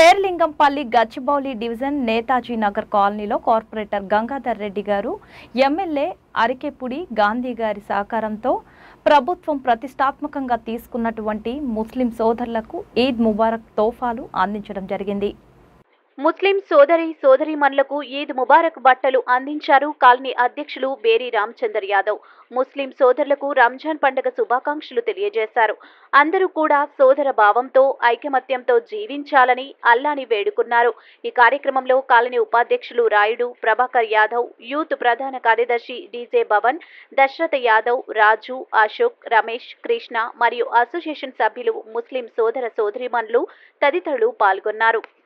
Serilingampally Gachibowli division Netaji Nagar కాలనీలో corporator Gangadhar Reddy గారు MLA అరికెపుడి Gandhi గారి సహకారంతో ప్రభుత్వం ప్రతిష్టాత్మకంగా తీసుకున్నటువంటి ముస్లిం సోదరులకు ఈద్ ముబారక్ తోఫాలు అందించడం జరిగింది ముస్లిం సోదరి సోదరీమణులకు ఈద్ ముబారక్ బట్టలు అందించారు కాలనీ అధ్యక్షులు బేరి రామచందర్ యాదవ్ ముస్లిం సోదరులకు రంజాన్ పండుగ శుభాకాంక్షలు తెలియజేశారు అందరూ కూడా సోదర భావంతో ఐకమత్యంతో జీవించాలని అల్లాని వేడుకున్నారు ఈ కార్యక్రమంలో కాలనీ ఉపాధ్యక్షులు రాయుడు ప్రభాకర్ యాదవ్ యూత్ ప్రధాన కార్యదర్శి డీజే భవన్ దశరథ యాదవ్ రాజు అశోక్ రమేష్ కృష్ణ మరియు అసోసియేషన్ సభ్యులు ముస్లిం సోదర సోదరీమణులు తదితరులు పాల్గొన్నారు